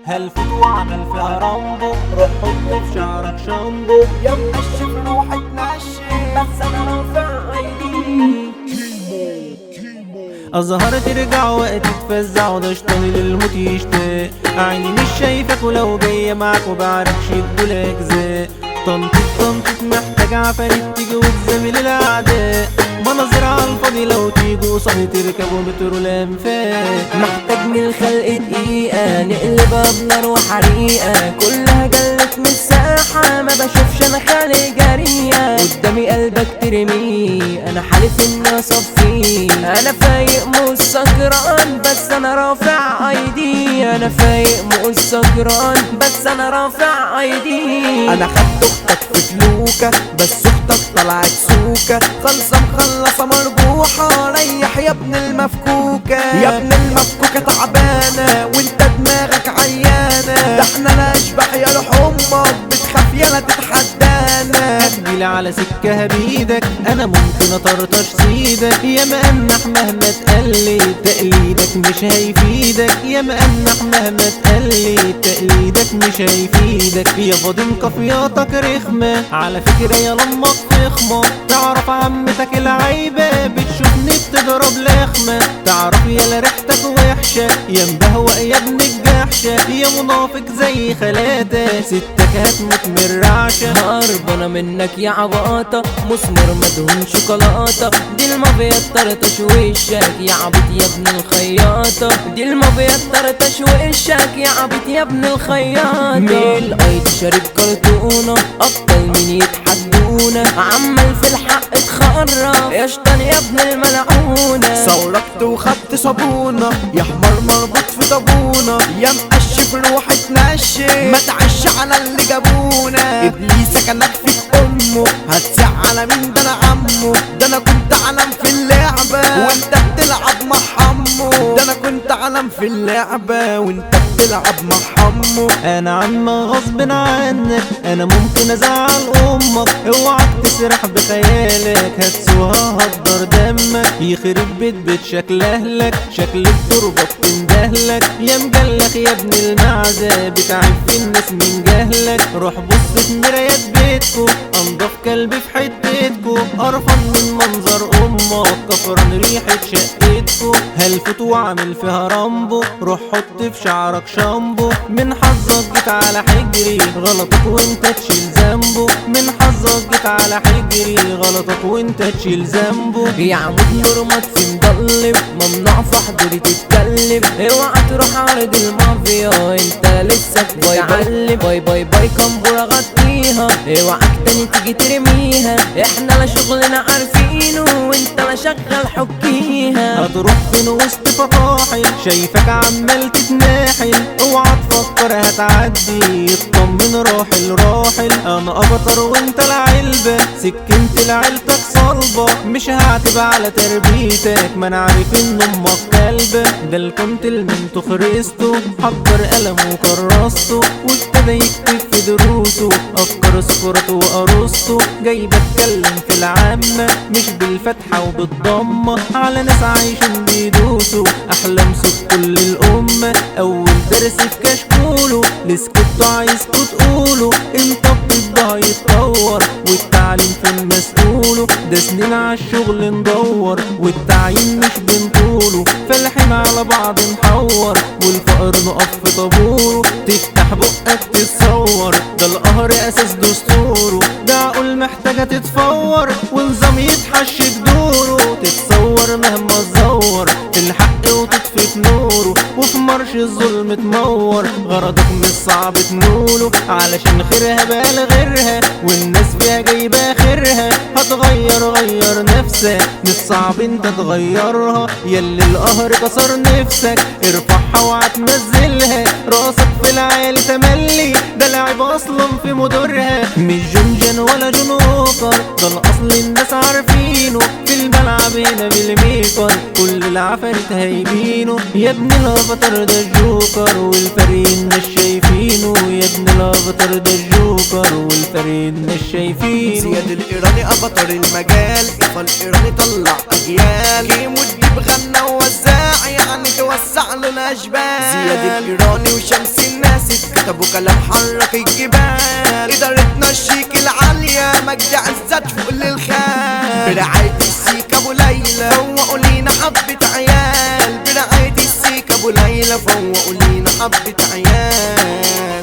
هلفت وعمل فيها رامبو روح حط في شعرك شامبو يا مقشف روحي تنشف بس انا رافع ايدي أزهر ترجع وقت تفزع وده شطاني للموت يشتاق عيني مش شايفك ولو جاية معاك وبعرفش يدولك زاق طنطت طنطت محتاج عفاريت تيجي وتزامل الأعداء مناظر على الفاضي لو تيجوا صحي تركبوا مترو الأنفاق محتاج من الخلق دقيقة نقلبها بنار وحريقة كلها جلت من الساحة ما بشوفش انا خالق جريئة قدامي قلبك ترميه انا حالف اني اصفيه انا فايق مش سكران بس انا رافع ايدي انا فايق مش سكران بس انا رافع ايدي انا خدت اختك في فلوكة بس اختك طلعت سوكة خلصة مخلصة مربوحة ريح يا ابن المفكوكة يا ابن المفكوكة تعبانة وانت دماغك عيانة ده احنا الاشباح يا لحومك بتخاف يالا تتحدانا هتجيلي على سكة بإيدك أنا ممكن أطرطش سيدك يا مأنح مهما تقلد تقليدك مش هيفيدك يا مأنح مهما تقلد تقليدك مش هيفيدك يا فاضي كفياتك رخمة على فكرة يا لما فخمة تعرف عمتك العيبة بتشوفني بتضرب لخمة تعرف يا ريحتك وحشة يا مبهوأ يا ابن الجحشة يا منافق زي خالاتك ستك هتموت من رعشة هربانة منك يا عباطة مسمر مدهون شوكولاتة دي المافيا الطرطش وشك يا عبيط يا ابن الخياطة دي المافيا الطرطش وشك يا عبيط يا ابن الخياطة ميل ايدي شارب كرتونة ابطال مين يتحدونا عمال في الحق تخرف يا شطان يا ابن الملعونة صوركت وخدت صابونة يا حمار مربوط في طابونة يا مقشف روحي تنشف ما تعش على اللي جابونا ابليسك انا في امه هتسع على مين ده انا عمه ده انا كنت علم في اللعبة وانت بتلعب مع حمو ده انا كنت علم في اللعبة وانت بتلعب مع حمو انا عم غصب عنك انا ممكن ازعل امك اوعك تسرح بخيالك هتسوها هتدر دمك يخرب بيت بيت شكل اهلك شكل التربة بتندهلك يا مجلخ يا ابن المعزة بتعب في الناس من جهلك روح بص في مرايات بيتكو انضف كلب في حتتكو قرفان من منظر امك كفران ريحة شقتكو هلفت واعمل فيها رامبو روح حط في شعرك شامبو من حظك جيت على حجري غلطك وانت تشيل ذنبه من حظك جيت على حجري غلطك وانت تشيل ذنبه يا عمود مرمط في مضلم ممنوع في حضوري تتكلم اوعى تروح عرض المافيا انت لسه بتتعلم باي باي باي كمبورة غطيها اوعك تاني تيجي ترميها احنا لا شغلنا عارفينه وانت لا شغال حكيها هتروح فين وسط فطاحل شايفك عمال تتناحل اوعى تفكر هتعدي اطمن راحل راحل انا ابطر وانت العلبة سكنت لعيلتك صلبة مش هعتب على تربيتك ما انا عارف ان امك كلبة ده الكنت المنتو خرسته حضر قلمه وكرسته وابتدى يكتب في دروسه افكار سكرته وارسطو جاي بتكلم في العامة مش بالفتحة وبالضمة على ناس عايشين بيدوسوا احلام صوت كل الامة اول درس في كشكوله لسكتوا عايزكوا تقولوا امتى الطب هيتطور والتعليم فين مسؤوله ده سنين عالشغل ندور والتعيين مش بنطوله فالحين على بعض نحور والفقر نقف في طابوره تفتح بقك تتصور ده القهر اساس دستوره ده عقول محتاجة تتفور ونظام يتحش بدوره تتصور مهما تزور في الحق وتطفي في نوره وفي مرش الظلم تمور غرضك مش صعب تنوله علشان خيرها بقى غيرها والناس فيها جايبة خيرها هتغير غير نفسك مش صعب انت تغيرها ياللي القهر كسر نفسك ارفعها وهتنزلها راسك في العالي تملي ده لعب اصلا في مدورها مش جنجن ولا جنوكر ده الاصل الناس عارفينه في الملعب هنا بالميكر كل العفاريت هايبينه يا ابن الافاتار ده الجوكر والفريق الناس شايفينه شايفينه يا ابن الافاتار ده الجوكر والفريق مش شايفينه زياد الايراني افاتار المجال ايفا الايراني طلع اجيال كيمو الديب غنى ووزع يعني توسع له الاشبال زياد الايراني وشمس الناس كتبوا كلام حرك الجبال ادارتنا الشيك العالية مجد عزت فوق للخال برعاية السيك ابو ليلى فوقوا لينا حبة عيال برعاية السيك ابو ليلى فوقوا لينا حبة عيال